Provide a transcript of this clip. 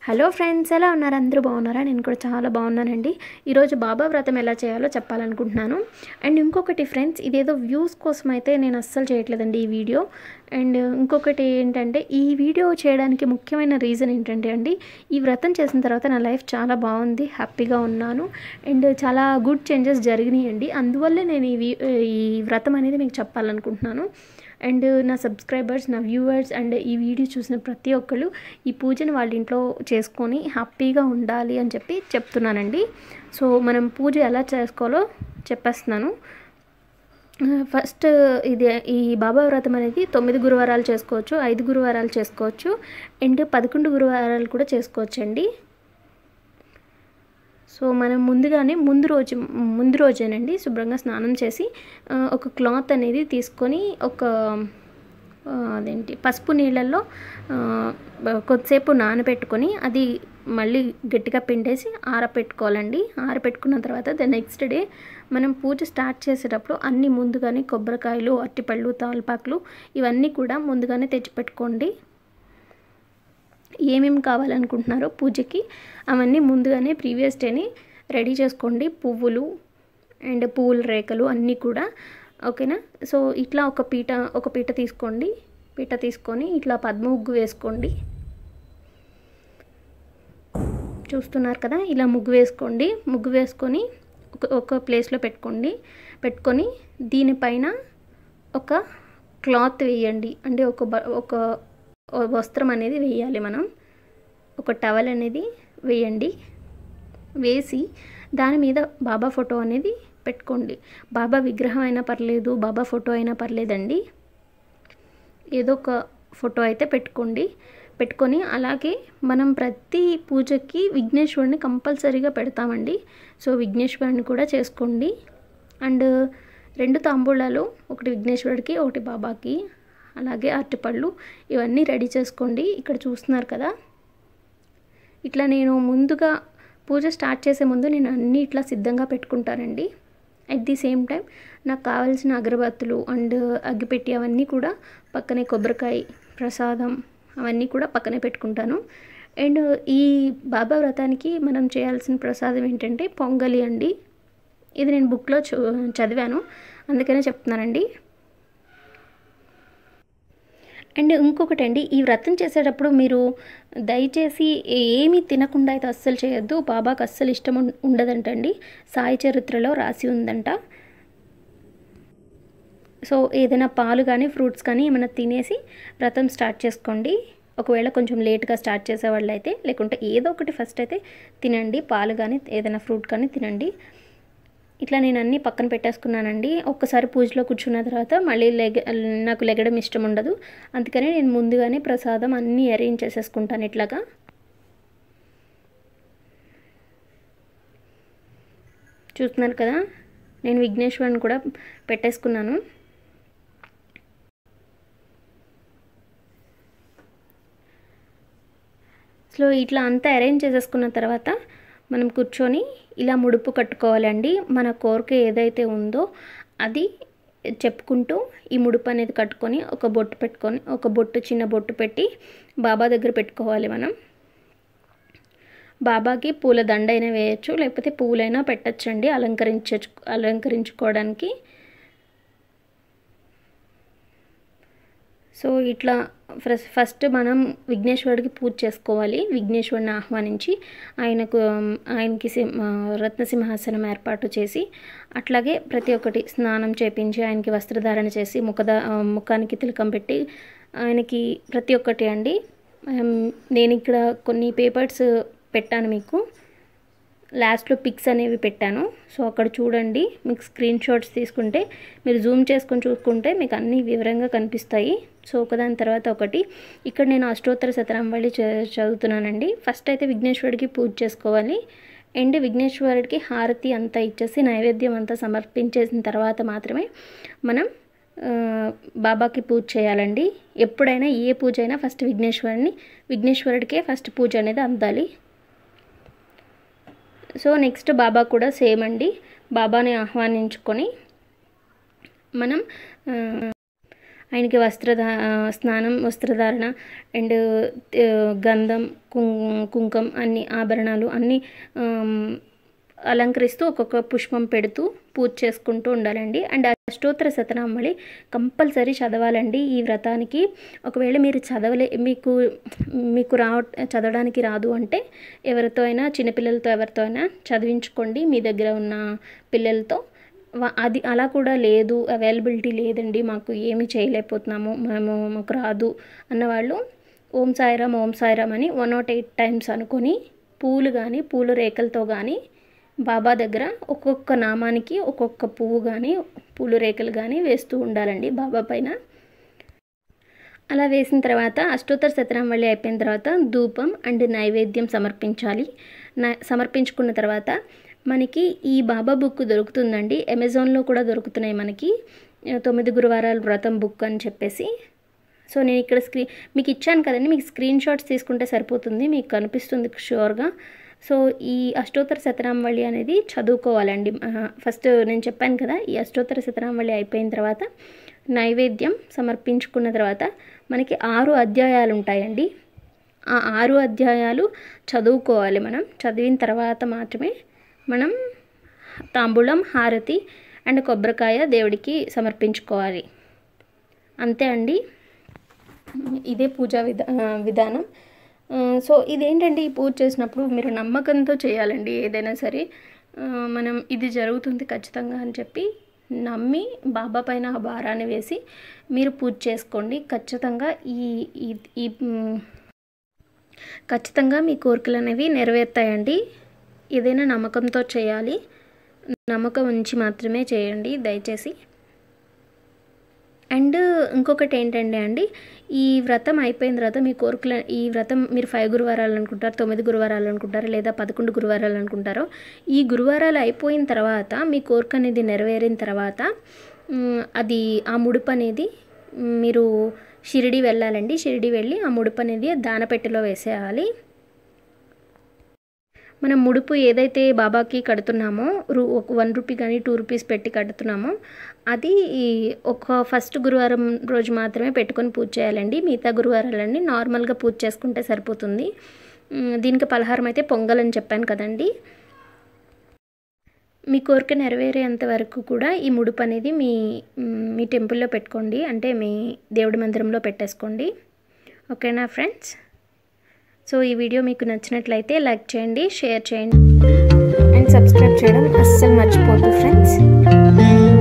hello friends ఎలా ఉన్నారు అందరూ బాగున్నారా నేను కూడా చాలా బాగున్నానండి ఈరోజు బాబా వ్రతం ఎలా చేయాలో చెప్పాలనుకుంటున్నాను అండ్ ఇంకొకటి ఫ్రెండ్స్ ఇదేదో వ్యూస్ కోసం అయితే నేను అస్సలు చేయట్లేదండి ఈ వీడియో అండ్ ఇంకొకటి ఏంటంటే ఈ వీడియో చేయడానికి ముఖ్యమైన రీజన్ ఏంటంటే అండి ఈ వ్రతం చేసిన తర్వాత నా లైఫ్ చాలా బాగుంది హ్యాపీగా ఉన్నాను అండ్ చాలా గుడ్ చేంజెస్ జరిగినాయండి అందువల్లే నేను ఈ వీ- ఈ వ్రతం అనేది మీకు చెప్పాలనుకుంటున్నాను అండ్ నా సబ్స్క్రైబర్స్ నా వ్యూవర్స్ అండ్ ఈ వీడియో చూసిన ప్రతి ఒక్కళ్ళు ఈ పూజను వాళ్ళ ఇంట్లో చేసుకొని హ్యాపీగా ఉండాలి అని చెప్పి చెప్తున్నానండి సో మనం పూజ ఎలా చేసుకోవాలో చెప్పేస్తున్నాను ఫస్ట్ ఇది ఈ బాబా వ్రతం అనేది తొమ్మిది గురువారాలు చేసుకోవచ్చు ఐదు గురువారాలు చేసుకోవచ్చు అండ్ పదకొండు గురువారాలు కూడా చేసుకోవచ్చు అండి సో మనం ముందుగానే ముందు రోజు ముందు రోజేనండి శుభ్రంగా స్నానం చేసి ఆ, ఒక క్లాత్ అనేది తీసుకొని ఒక ఆ, అదేంటి పసుపు నీళ్ళల్లో ఆ, కొద్దిసేపు నానబెట్టుకొని అది మళ్ళీ గట్టిగా పిండేసి ఆరపెట్టుకోవాలండి ఆరపెట్టుకున్న తర్వాత ద నెక్స్ట్ డే మనం పూజ స్టార్ట్ చేసేటప్పుడు అన్నీ ముందుగానే కొబ్బరికాయలు అరటిపళ్ళు తాల్పాకులు ఇవన్నీ కూడా ముందుగానే తెచ్చిపెట్టుకోండి ఏమేమి కావాలనుకుంటున్నారో పూజకి అవన్నీ ముందుగానే ప్రీవియస్ డేని రెడీ చేసుకోండి పువ్వులు అండ్ పువ్వుల రేఖలు అన్నీ కూడా ఓకేనా సో ఇట్లా ఒక పీట ఒక పీట తీసుకోండి పీట తీసుకొని ఇట్లా పద్మ ముగ్గు వేసుకోండి చూస్తున్నారు కదా ఇలా ముగ్గు వేసుకోండి ముగ్గు వేసుకొని ఒక ఒక ప్లేస్లో పెట్టుకోండి పెట్టుకొని దీనిపైన ఒక క్లాత్ వేయండి అంటే ఒక బ- ఒక వస్త్రం అనేది వేయాలి మనం ఒక టవల్ అనేది వేయండి వేసి దాని మీద బాబా ఫోటో అనేది పెట్టుకోండి బాబా విగ్రహం అయినా పర్లేదు బాబా ఫోటో అయినా పర్లేదండి ఏదో ఒక ఫోటో అయితే పెట్టుకోండి పెట్టుకొని అలాగే మనం ప్రతి పూజకి విఘ్నేశ్వరుని కంపల్సరీగా పెడతామండి సో విఘ్నేశ్వరుని కూడా చేసుకోండి అండ్ రెండు తాంబూలాలు ఒకటి విఘ్నేశ్వరుడికి ఒకటి బాబాకి అలాగే అరటిపళ్ళు ఇవన్నీ రెడీ చేసుకోండి ఇక్కడ చూస్తున్నారు కదా ఇట్లా నేను ముందుగా పూజ స్టార్ట్ చేసే ముందు నేను అన్నీ ఇట్లా సిద్ధంగా పెట్టుకుంటానండి అట్ ది సేమ్ టైం నాకు కావాల్సిన అగరబత్తులు అండ్ అగ్గిపెట్టి అవన్నీ కూడా పక్కనే కొబ్బరికాయ ప్రసాదం అవన్నీ కూడా పక్కనే పెట్టుకుంటాను అండ్ ఈ బాబా వ్రతానికి మనం చేయాల్సిన ప్రసాదం ఏంటంటే పొంగలి అండి ఇది నేను బుక్లో చూ చదివాను అందుకనే చెప్తున్నానండి అండ్ ఇంకొకటి అండి ఈ వ్రతం చేసేటప్పుడు మీరు దయచేసి ఏమీ తినకుండా అయితే అస్సలు చేయొద్దు బాబాకి అస్సలు ఇష్టం ఉం- ఉండదంటండి సాయి చరిత్రలో రాసి ఉందంట సో ఏదైనా పాలు కానీ ఫ్రూట్స్ కానీ ఏమైనా తినేసి వ్రతం స్టార్ట్ చేసుకోండి ఒకవేళ కొంచెం లేట్గా స్టార్ట్ చేసేవాళ్ళు అయితే లేకుంటే ఏదో ఒకటి ఫస్ట్ అయితే తినండి పాలు కానీ ఏదైనా ఫ్రూట్ కానీ తినండి ఇట్లా నేను అన్నీ పక్కన పెట్టేసుకున్నానండి ఒక్కసారి పూజలో కూర్చున్న తర్వాత మళ్ళీ లెగ నాకు లెగడం ఇష్టం ఉండదు అందుకనే నేను ముందుగానే ప్రసాదం అన్నీ అరేంజ్ చేసేసుకుంటాను ఇట్లాగా చూస్తున్నారు కదా నేను విఘ్నేశ్వరుని కూడా పెట్టేసుకున్నాను సో ఇట్లా అంతా అరేంజ్ చేసేసుకున్న తర్వాత మనం కూర్చొని ఇలా ముడుపు కట్టుకోవాలండి మన కోరిక ఏదైతే ఉందో అది చెప్పుకుంటూ ఈ ముడుపు అనేది కట్టుకొని ఒక బొట్టు పెట్టుకొని ఒక బొట్టు చిన్న బొట్టు పెట్టి బాబా దగ్గర పెట్టుకోవాలి మనం బాబాకి పూల దండ అయినా వేయచ్చు లేకపోతే పువ్వులైనా పెట్టచ్చండి అలంకరించ అలంకరించుకోవడానికి సో ఇట్లా ఫస్ట్ ఫస్ట్ మనం విఘ్నేశ్వరుడికి పూజ చేసుకోవాలి విఘ్నేశ్వరుని ఆహ్వానించి ఆయనకు ఆయనకి సింహ రత్నసింహాసనం ఏర్పాటు చేసి అట్లాగే ప్రతి ఒక్కటి స్నానం చేపించి ఆయనకి వస్త్రధారణ చేసి ముఖద ముఖానికి తిలకం పెట్టి ఆయనకి ప్రతి ఒక్కటి అండి ఆమ్, నేను ఇక్కడ కొన్ని పేపర్స్ పెట్టాను మీకు లాస్ట్లో పిక్స్ అనేవి పెట్టాను సో అక్కడ చూడండి మీకు స్క్రీన్ షాట్స్ తీసుకుంటే మీరు జూమ్ చేసుకొని చూసుకుంటే మీకు అన్ని వివరంగా కనిపిస్తాయి సో ఒకదాని తర్వాత ఒకటి ఇక్కడ నేను అష్టోత్తర శతనాంబళి చ- చదువుతున్నానండి ఫస్ట్ అయితే విఘ్నేశ్వరుడికి పూజ చేసుకోవాలి అండ్ విఘ్నేశ్వరుడికి హారతి అంతా ఇచ్చేసి నైవేద్యం అంతా సమర్పించేసిన తర్వాత మాత్రమే మనం ఆ, బాబాకి పూజ చేయాలండి ఎప్పుడైనా ఏ పూజ అయినా ఫస్ట్ విఘ్నేశ్వరుని విఘ్నేశ్వరుడికే ఫస్ట్ పూజ అనేది అందాలి సో నెక్స్ట్ బాబా కూడా సేమ్ అండి బాబాని ఆహ్వానించుకొని మనం ఆ, ఆయనకి వస్త్రధా స్నానం వస్త్రధారణ అండ్ గంధం కుం కుంకం అన్ని ఆభరణాలు అన్నీ ఆమ్, అలంకరిస్తూ ఒక్కొక్క పుష్పం పెడుతూ పూజ చేసుకుంటూ ఉండాలండి అండ్ అష్టోత్తర శతనామళి కంపల్సరీ చదవాలండి ఈ వ్రతానికి ఒకవేళ మీరు చదవలే మీకు మీకు రావ చదవడానికి రాదు అంటే ఎవరితో అయినా చిన్నపిల్లలతో ఎవరితో అయినా చదివించుకోండి మీ దగ్గర ఉన్న పిల్లలతో వా- అది అలా కూడా లేదు అవైలబిలిటీ లేదండి మాకు ఏమీ చేయలేకపోతున్నాము మేము మాకు రాదు అన్నవాళ్ళు ఓం సాయిరామ్ ఓం సాయిరామ్ అని వన్ నాట్ ఎయిట్ టైమ్స్ అనుకొని పూలు కానీ పూల రేఖలతో కానీ బాబా దగ్గర ఒక్కొక్క నామానికి ఒక్కొక్క పువ్వు కానీ పూలు రేఖలు కానీ వేస్తూ ఉండాలండి బాబా పైన అలా వేసిన తర్వాత అష్టోత్తర శతనామళి అయిపోయిన తర్వాత ధూపం అండ్ నైవేద్యం సమర్పించాలి న- సమర్పించుకున్న తర్వాత మనకి ఈ బాబా బుక్ దొరుకుతుందండి అమెజాన్లో కూడా దొరుకుతున్నాయి మనకి ఆ, తొమ్మిది గురువారాల వ్రతం బుక్ అని చెప్పేసి సో నేను ఇక్కడ స్క్రీన్ మీకు ఇచ్చాను కదండి మీకు స్క్రీన్ షాట్స్ తీసుకుంటే సరిపోతుంది మీకు కనిపిస్తుంది షూర్గా సో ఈ అష్టోత్తర శతనామవళి అనేది చదువుకోవాలండి ఆ, ఫస్ట్ నేను చెప్పాను కదా ఈ అష్టోత్తర శతనామవళి అయిపోయిన తర్వాత నైవేద్యం సమర్పించుకున్న తర్వాత మనకి ఆరు అధ్యాయాలు ఉంటాయండి ఆ ఆరు అధ్యాయాలు చదువుకోవాలి మనం చదివిన తర్వాత మాత్రమే మనం తాంబూలం హారతి అండ్ కొబ్బరికాయ దేవుడికి సమర్పించుకోవాలి అంతే అండి ఇదే పూజా విధా ఆ, విధానం ఆ, సో ఇదేంటంటే ఈ పూజ చేసినప్పుడు మీరు నమ్మకంతో చేయాలండి ఏదైనా సరే ఆ, మనం ఇది జరుగుతుంది ఖచ్చితంగా అని చెప్పి నమ్మి బాబా పైన ఆ భారాన్ని వేసి మీరు పూజ చేసుకోండి ఖచ్చితంగా ఈ ఈ ఈ మ్, ఖచ్చితంగా మీ కోరికలు అనేవి నెరవేరుతాయండి ఏదైనా నమ్మకంతో చేయాలి నమ్మకం ఉంచి మాత్రమే చేయండి దయచేసి అండ్ ఇంకొకటి ఏంటంటే అండి ఈ వ్రతం అయిపోయిన తర్వాత మీ కోరికలు ఈ వ్రతం మీరు ఫైవ్ గురువారాలు అనుకుంటారు తొమ్మిది గురువారాలు అనుకుంటారు లేదా పదకొండు గురువారాలు అనుకుంటారో ఈ గురువారాలు అయిపోయిన తర్వాత మీ కోరిక అనేది నెరవేరిన తర్వాత మ్, అది ఆ ముడుపు అనేది మ్, మీరు షిరిడి వెళ్ళాలండి షిరిడి వెళ్ళి ఆ ముడుపు అనేది దానపెట్టెలో వేసేయాలి మనం ముడుపు ఏదైతే బాబాకి కడుతున్నామో రూ ఒక వన్ రూపీ కానీ టూ రూపీస్ పెట్టి కడుతున్నామో అది ఈ ఒక ఫస్ట్ గురువారం రోజు మాత్రమే పెట్టుకొని పూజ చేయాలండి మిగతా గురువారాలన్నీ నార్మల్గా పూజ చేసుకుంటే సరిపోతుంది ఉమ్, దీనికి పలహారం అయితే పొంగల్ అని చెప్పాను కదండి మీ కోరిక నెరవేరేంత వరకు కూడా ఈ ముడుపు అనేది మీ మ్, మీ టెంపుల్లో పెట్టుకోండి అంటే మీ దేవుడి మందిరంలో పెట్టేసుకోండి ఓకేనా ఫ్రెండ్స్ సో ఈ వీడియో మీకు నచ్చినట్లయితే లైక్ చేయండి షేర్ చేయండి అండ్ సబ్స్క్రైబ్ చేయడం అస్సలు మర్చిపోద్దు ఫ్రెండ్స్